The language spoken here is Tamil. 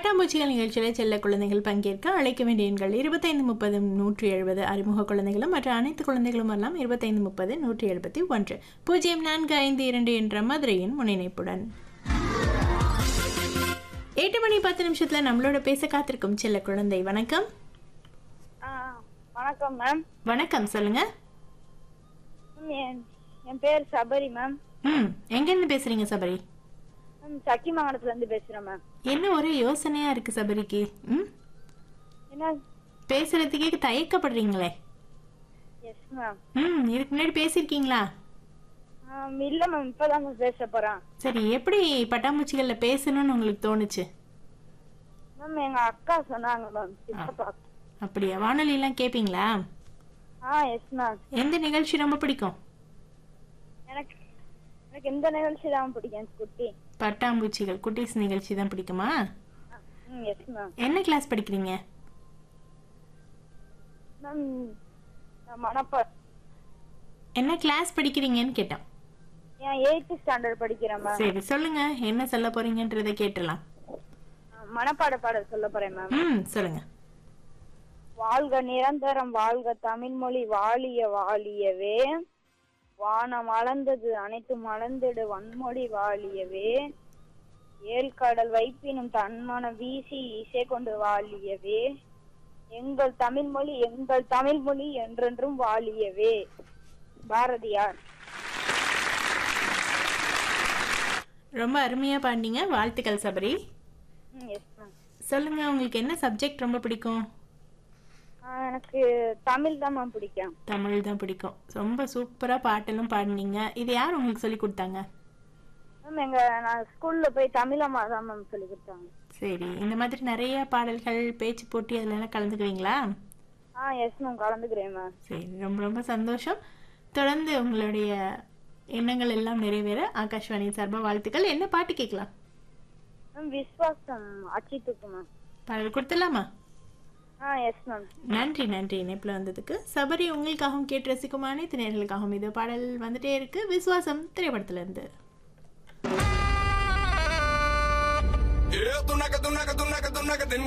பட்டாம்பூச்சிகள் நிகழ்ச்சியில் செல்ல குழந்தைகள் பங்கேற்க அழைக்க வேண்டிய எண்கள் இருபத்தைந்து முப்பது நூற்றி எழுபது அறிமுக குழந்தைகளும் மற்ற அனைத்து குழந்தைகளும் வரலாம் இருபத்தைந்து முப்பது நூற்றி எழுபத்தி ஒன்று பூஜ்ஜியம் நான்கு ஐந்து இரண்டு என்ற மதுரையின் முன்னிணைப்புடன் எட்டு மணி பத்து நிமிஷத்துல நம்மளோட பேச காத்திருக்கும் செல்ல குழந்தை வணக்கம் ஆ வணக்கம் மேம் வணக்கம் சொல்லுங்க மேம், என் என் பேர் சபரி மேம் ம் எங்கேருந்து பேசுறீங்க சபரி மேம் சக்கிமங்கலத்துல இருந்து பேசுறேன் மேம் என்ன ஒரே யோசனையா இருக்கு சபரிக்கு ம் என்ன பேசுறதுக்கே தயக்கப்படுறீங்களே எஸ் மேம் ம் இதுக்கு முன்னாடி பேசியிருக்கீங்களா ஆம், இல்ல மேம் இப்பதான் மேம் பேச போறேன் சரி எப்படி பட்டாம்பூச்சிகள்ல பேசணும்னு உங்களுக்கு தோணுச்சு மேம் எங்க அக்கா சொன்னாங்க மேம் சித்தப்பா அப்படியா வானொலி எல்லாம் கேட்பீங்களா ஆ எஸ் மேம் எந்த நிகழ்ச்சி ரொம்ப பிடிக்கும் எனக்கு எனக்கு எந்த நிகழ்ச்சி தான் பிடிக்கும் குட்டி பட்டாம்பூச்சிகள் குட்டீஸ் நிகழ்ச்சி தான் பிடிக்குமா ஆ, ம் எஸ் மேம் என்ன கிளாஸ் படிக்கிறீங்க மேம் நான் மணப்பா என்ன கிளாஸ் படிக்கிறீங்கன்னு கேட்டோம் ஏன் எயித்து ஸ்டாண்டர்ட் படிக்கிறேன் மேம் சரி சொல்லுங்க என்ன சொல்ல போறீங்கன்றதை கேட்டலாம் ஆ, மனப்பாட பாடல் சொல்ல போறேன் மேம் ம் சொல்லுங்க வாழ்க நிரந்தரம் வாழ்க தமிழ்மொழி வாழிய வாழியவே வானம் அளந்தது அனைத்து மலர்ந்திடு வன்மொழி வாழியவே ஏழ்கடல் வைப்பினும் தன்மனம் வீசி இசை கொண்டு வாழியவே எங்கள் தமிழ்மொழி எங்கள் தமிழ்மொழி என்றென்றும் வாழியவே பாரதியார் ரொம்ப அருமையா பாடினீங்க வாழ்த்துக்கள் சபரி ம் எஸ் மேம் சொல்லுங்க உங்களுக்கு என்ன சப்ஜெக்ட் ரொம்ப பிடிக்கும் எனக்கு தமிழ் தான் மேம் பிடிக்கும் தமிழ் தான் பிடிக்கும் ரொம்ப சூப்பரா பாட்டெல்லாம் பாடினீங்க இது யார் உங்களுக்கு சொல்லி கொடுத்தாங்க மேம் எங்க நான் ஸ்கூல்ல போய் தமிழம்மா தான் மேம் சொல்லி கொடுத்தாங்க சரி இந்த மாதிரி நிறைய பாடல்கள் பேச்சு போட்டி அதுல எல்லாம் கலந்துக்குவீங்களா ஆ எஸ் மேம் கலந்துக்கிறேன் மேம் சரி ரொம்ப ரொம்ப சந்தோஷம் தொடர்ந்து உங்களுடைய எண்ணங்கள் எல்லாம் நிறைவேற ஆகாஷ்வாணி சார்பாக வாழ்த்துக்கள் என்ன பாட்டு கேட்கலாம் மேம் விஸ்வாசம் அச்சித்துக்கு மேம் பாடல் கொடுத்துடலாமா ஆ எஸ் மேம் நன்றி நன்றி இணைப்பில் வந்ததுக்கு சபரி உங்களுக்காகவும் கேட்டு ரசிக்கும் அனைத்து நேர்களுக்காகவும் இது பாடல் வந்துட்டே இருக்கு விஸ்வாசம் திரைப்படத்துல இருந்து Yeah, tunaca, tunaca, tunaca, tunaca,